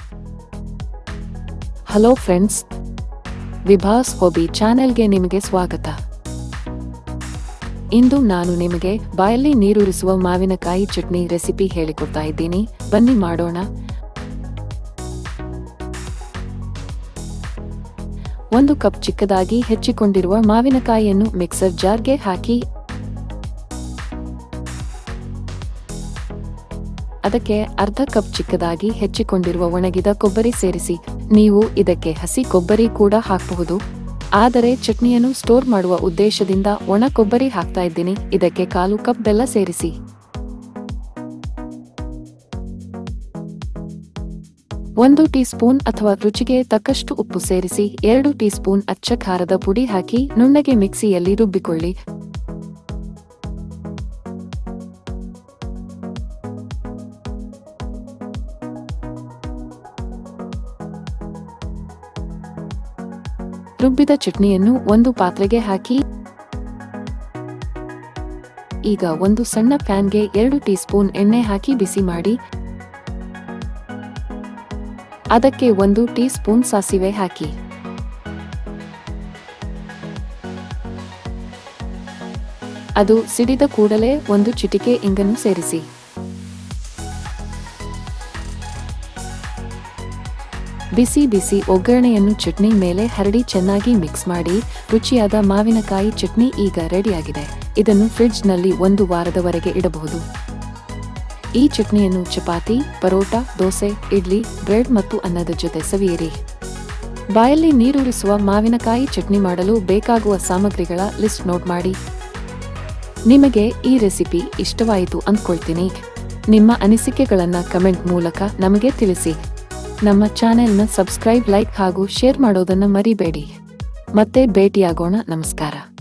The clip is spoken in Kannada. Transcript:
ಹಲೋ ಫ್ರೆಂಡ್ಸ್ ವಿಭಾಸ್ ಹೊಬಿ ಚಾನೆಲ್ಗೆ ನಿಮಗೆ ಸ್ವಾಗತ ಇಂದು ನಾನು ನಿಮಗೆ ಬಾಯಲ್ಲಿ ನೀರೂರಿಸುವ ಮಾವಿನಕಾಯಿ ಚಟ್ನಿ ರೆಸಿಪಿ ಹೇಳಿಕೊಡ್ತಾ ಇದ್ದೀನಿ ಬನ್ನಿ ಮಾಡೋಣ ಒಂದು ಕಪ್ ಚಿಕ್ಕದಾಗಿ ಹೆಚ್ಚಿಕೊಂಡಿರುವ ಮಾವಿನಕಾಯಿಯನ್ನು ಮಿಕ್ಸರ್ ಜಾರ್ಗೆ ಹಾಕಿ ಅದಕ್ಕೆ ಅರ್ಧ ಕಪ್ ಚಿಕ್ಕದಾಗಿ ಹೆಚ್ಚಿಕೊಂಡಿರುವ ಒಣಗಿದ ಕೊಬ್ಬರಿ ಸೇರಿಸಿ ನೀವು ಇದಕ್ಕೆ ಹಸಿ ಕೊಬ್ಬರಿ ಕೂಡ ಹಾಕಬಹುದು ಆದರೆ ಚಟ್ನಿಯನ್ನು ಸ್ಟೋರ್ ಮಾಡುವ ಉದ್ದೇಶದಿಂದ ಒಣ ಕೊಬ್ಬರಿ ಹಾಕ್ತಾ ಇದ್ದೀನಿ ಇದಕ್ಕೆ ಕಾಲು ಕಪ್ ಬೆಲ್ಲ ಸೇರಿಸಿ ಒಂದು ಟೀ ಸ್ಪೂನ್ ಅಥವಾ ರುಚಿಗೆ ತಕ್ಕಷ್ಟು ಉಪ್ಪು ಸೇರಿಸಿ ಎರಡು ಟೀ ಸ್ಪೂನ್ ಅಚ್ಚ ಖಾರದ ಪುಡಿ ಹಾಕಿ ನುಣ್ಣಗೆ ಮಿಕ್ಸಿಯಲ್ಲಿ ರುಬ್ಬಿಕೊಳ್ಳಿ ರುಬ್ಬಿದ ಚಟ್ನಿಯನ್ನು ಒಂದು ಪಾತ್ರೆಗೆ ಹಾಕಿ ಈಗ ಒಂದು ಸಣ್ಣ ಪ್ಯಾನ್ಗೆ ಎರಡು ಟೀ ಸ್ಪೂನ್ ಎಣ್ಣೆ ಹಾಕಿ ಬಿಸಿ ಮಾಡಿ ಅದಕ್ಕೆ ಒಂದು ಟೀ ಸ್ಪೂನ್ ಸಾಸಿವೆ ಹಾಕಿ ಅದು ಸಿಡಿದ ಕೂಡಲೇ ಒಂದು ಚಿಟಿಕೆ ಇಂಗನ್ನು ಸೇರಿಸಿ ಬಿಸಿ ಬಿಸಿ ಒಗ್ಗರಣೆಯನ್ನು ಚಟ್ನಿ ಮೇಲೆ ಹರಡಿ ಚೆನ್ನಾಗಿ ಮಿಕ್ಸ್ ಮಾಡಿ ರುಚಿಯಾದ ಮಾವಿನಕಾಯಿ ಚಟ್ನಿ ಈಗ ರೆಡಿಯಾಗಿದೆ ಇದನ್ನು ಫ್ರಿಡ್ಜ್ನಲ್ಲಿ ಒಂದು ವಾರದವರೆಗೆ ಇಡಬಹುದು ಈ ಚಟ್ನಿಯನ್ನು ಚಪಾತಿ ಪರೋಟ ದೋಸೆ ಇಡ್ಲಿ ಬ್ರೆಡ್ ಮತ್ತು ಅನ್ನದ ಜೊತೆ ಸವಿಯಿರಿ ಬಾಯಲ್ಲಿ ನೀರೂರಿಸುವ ಮಾವಿನಕಾಯಿ ಚಟ್ನಿ ಮಾಡಲು ಬೇಕಾಗುವ ಸಾಮಗ್ರಿಗಳ ಲಿಸ್ಟ್ ನೋಟ್ ಮಾಡಿ ನಿಮಗೆ ಈ ರೆಸಿಪಿ ಇಷ್ಟವಾಯಿತು ಅಂದ್ಕೊಳ್ತೀನಿ ನಿಮ್ಮ ಅನಿಸಿಕೆಗಳನ್ನ ಕಮೆಂಟ್ ಮೂಲಕ ನಮಗೆ ತಿಳಿಸಿ ನಮ್ಮ ಚಾನೆಲ್ನ ಸಬ್ಸ್ಕ್ರೈಬ್ ಲೈಕ್ ಹಾಗೂ ಶೇರ್ ಮಾಡೋದನ್ನ ಮರಿಬೇಡಿ ಮತ್ತೆ ಭೇಟಿಯಾಗೋಣ ನಮಸ್ಕಾರ